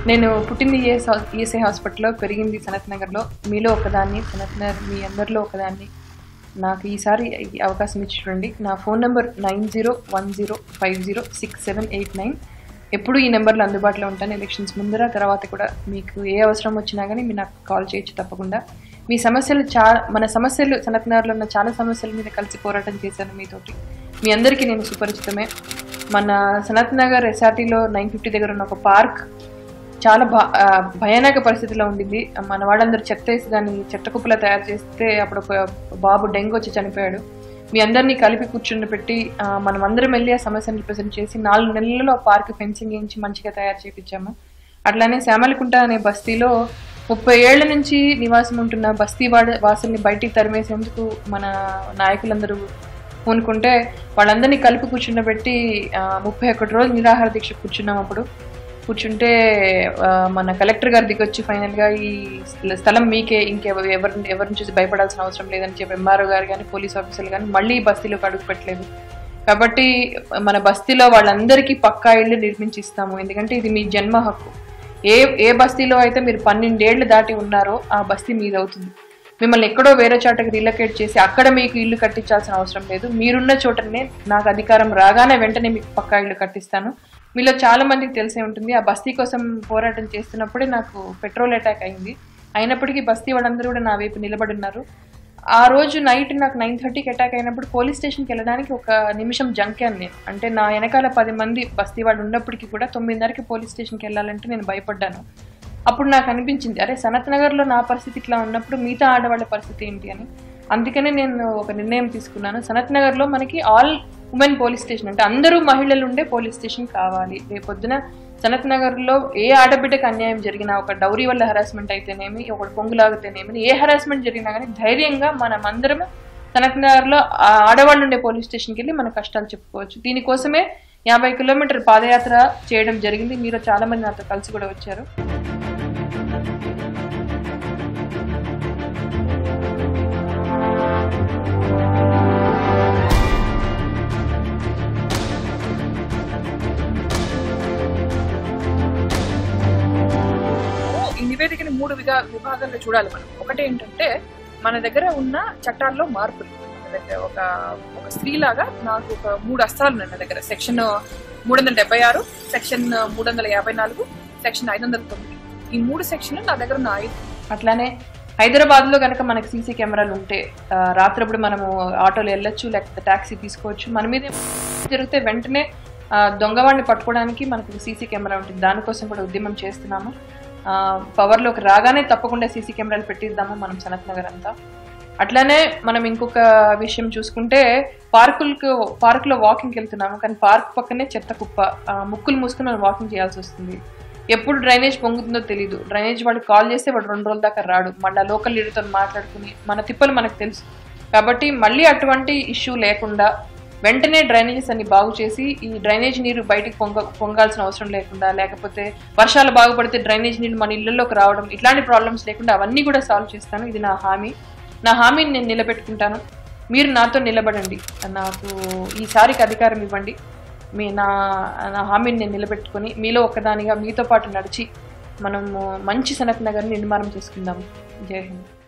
నేను పుట్టింది ES ESI హాస్పిటల్లో పెరిగింది సనత్ నగర్లో మీలో ఒకదాన్ని సనత్ నగర్ మీ అందరిలో ఒకదాన్ని నాకు ఈసారి ఈ అవకాశం ఇచ్చి చూడండి నా phone number nine zero one zero five zero six seven eight nine ఎప్పుడు ఈ నెంబర్లో అందుబాటులో ఉంటాను ఎలక్షన్స్ ముందర తర్వాత కూడా మీకు ఏ అవసరం వచ్చినా కానీ మీరు నాకు కాల్ చేయొచ్చు తప్పకుండా మీ సమస్యలు చా మన సమస్యలు సనత్ నగర్లో ఉన్న చాలా సమస్యల మీద కలిసి పోరాటం చేశాను మీతోటి మీ అందరికీ నేను సుపరిచితమే మన సనత్ నగర్ ఎస్ఆర్టీలో నైన్ ఫిఫ్టీ దగ్గర ఉన్న ఒక పార్క్ చాలా భ ఆ, భయానక పరిస్థితిలో ఉండింది మన వాళ్ళందరూ చెత్త వేసి దాన్ని చెత్త కుప్పలా తయారు చేస్తే అప్పుడు ఒక బాబు డెంగ్యూ వచ్చి చనిపోయాడు మీ అందరినీ కలిపి కూర్చుని పెట్టి ఆ, మనం అందరం వెళ్ళి ఆ సమస్యను రిప్రజెంట్ చేసి నాలుగు నెలల్లో ఆ పార్క్ ఫెన్సింగ్ వేయించి మంచిగా తయారు చేయించాము అట్లానే శ్యామలకుంట అనే బస్తీలో ముప్పై ఏళ్ల నుంచి నివాసం ఉంటున్న బస్తీ వాడ వాసుల్ని బయటికి తరిమేసేందుకు మన నాయకులందరూ పూనుకుంటే వాళ్ళందరినీ కలిపి కూర్చుండబెట్టి ఆ, ముప్పై ఒకటి రోజులు నిరాహార దీక్ష కూర్చున్నాం అప్పుడు కూర్చుంటే ఆ, మన కలెక్టర్ గారి దిగొచ్చి ఫైనల్ గా ఈ స్థల- స్థలం మీకే ఇంకెవరు ఎవరి ఎవరిని చూసి భయపడాల్సిన అవసరం లేదని చెప్పి ఎంఆర్ఓ గారు కానీ పోలీస్ ఆఫీసర్లు కానీ మళ్ళీ ఈ బస్తీలోకి అడుగు పెట్టలేదు కాబట్టి మన బస్తీలో వాళ్ళందరికీ పక్కా ఇళ్ళు నిర్మించి ఇస్తాము ఎందుకంటే ఇది మీ జన్మ హక్కు ఏ ఏ బస్తీలో అయితే మీరు పన్నెండేళ్లు దాటి ఉన్నారో ఆ బస్తీ మీదవుతుంది మిమ్మల్ని ఎక్కడో వేరే చోటకి రిలొకేట్ చేసి అక్కడ మీకు ఇల్లు కట్టించాల్సిన అవసరం లేదు మీరున్న చోటనే నాకు అధికారం రాగానే వెంటనే మీకు పక్కా ఇల్లు కట్టిస్తాను మీలో చాలా మందికి తెలిసే ఉంటుంది ఆ బస్తీ కోసం పోరాటం చేస్తున్నప్పుడే నాకు పెట్రోల్ అటాక్ అయింది అయినప్పటికీ బస్తీ వాళ్ళందరూ కూడా నా వైపు నిలబడి ఉన్నారు ఆ రోజు నైట్ నాకు నైన్ థర్టీకి అటాక్ అయినప్పుడు పోలీస్ స్టేషన్కి వెళ్ళడానికి ఒక నిమిషం జంకాను నేను అంటే నా వెనకాల పది మంది బస్తీ వాళ్ళు ఉన్నప్పటికీ కూడా తొమ్మిదిన్నరకి పోలీస్ స్టేషన్కి వెళ్ళాలంటే నేను భయపడ్డాను అప్పుడు నాకు అనిపించింది అరే సనత్ నగర్లో నా పరిస్థితి ఇట్లా ఉన్నప్పుడు మిగతా ఆడవాళ్ళ పరిస్థితి ఏంటి అని అందుకనే నేను ఒక నిర్ణయం తీసుకున్నాను సనత్ నగర్లో మనకి ఆల్ ఉమెన్ పోలీస్ స్టేషన్ అంటే అందరూ మహిళలు ఉండే పోలీస్ స్టేషన్ కావాలి రేపొద్దున సనత్ నగర్లో ఏ ఆడబిడ్డకు అన్యాయం జరిగినా ఒక డౌరీ వల్ల హరాస్మెంట్ అయితేనేమి ఒక పొంగులాగితేనేమి ఏ హరాస్మెంట్ జరిగినా కానీ ధైర్యంగా మనం అందరం సనత్ నగర్లో ఆ ఆడవాళ్ళు ఉండే పోలీస్ స్టేషన్కి వెళ్ళి మన కష్టాలు చెప్పుకోవచ్చు దీనికోసమే యాభై కిలోమీటర్ పాదయాత్ర చేయడం జరిగింది మీరు చాలా మంది నాతో కలిసి కూడా వచ్చారు ఈ నివేదికని మూడు విధా విభాగాల్లో చూడాలి మనం ఒకటి ఏంటంటే మన దగ్గర ఉన్న చట్టాల్లో మార్పులు మన దగ్గర ఒక ఒక స్త్రీలాగా నాకు ఒక మూడు అస్త్రాలు ఉన్నాయి నా దగ్గర సెక్షన్ మూడు వందల డెబ్బై ఆరు సెక్షన్ మూడు వందల యాభై నాలుగు సెక్షన్ ఐదు వందల తొమ్మిది ఈ మూడు సెక్షన్లు నా దగ్గర ఉన్న ఐదు అట్లానే హైదరాబాద్ లో కనుక మనకి సీసీ కెమెరాలు ఉంటే ఆ, రాత్రప్పుడు మనము ఆటోలో వెళ్ళొచ్చు లేకపోతే ట్యాక్సీ తీసుకోవచ్చు మన మీద జరిగితే వెంటనే ఆ, దొంగవాడిని పట్టుకోవడానికి మనకు సీసీ కెమెరా ఉంటుంది దానికోసం కూడా ఉద్యమం చేస్తున్నాము ఆ, పవర్లోకి రాగానే తప్పకుండా సీసీ కెమెరాలు పెట్టిద్దాము మనం సనత్ నగర్ అంతా అట్లానే మనం ఇంకొక విషయం చూసుకుంటే పార్కులకు పార్కులో వాకింగ్కి వెళ్తున్నాము కానీ పార్క్ పక్కనే చెత్త కుప్ప ఆ, ముక్కులు మూసుకుని మనం వాకింగ్ చేయాల్సి వస్తుంది ఎప్పుడు డ్రైనేజ్ పొంగుతుందో తెలియదు డ్రైనేజ్ వాడికి కాల్ చేస్తే వాడు రెండు రోజుల దాకా రాడు మళ్ళీ లోకల్ లీడర్తో మాట్లాడుకుని మన తిప్పలు మనకు తెలుసు కాబట్టి మళ్ళీ అటువంటి ఇష్యూ లేకుండా వెంటనే డ్రైనేజెస్ అన్ని బాగు చేసి ఈ డ్రైనేజ్ నీరు బయటికి పొంగ పొంగాల్సిన అవసరం లేకుండా లేకపోతే వర్షాలు బాగుపడితే డ్రైనేజ్ నీళ్ళు మన ఇళ్లలోకి రావడం ఇట్లాంటి ప్రాబ్లమ్స్ లేకుండా అవన్నీ కూడా సాల్వ్ చేస్తాను ఇది నా హామీ నా హామీని నేను నిలబెట్టుకుంటాను మీరు నాతో నిలబడండి నాకు ఈసారికి అధికారం ఇవ్వండి మీ నా నా హామీని నేను నిలబెట్టుకొని మీలో ఒకదానిగా మీతో పాటు నడిచి మనము మంచి సనత్ నగర్ని నిర్మాణం చేసుకుందాం జై హింద్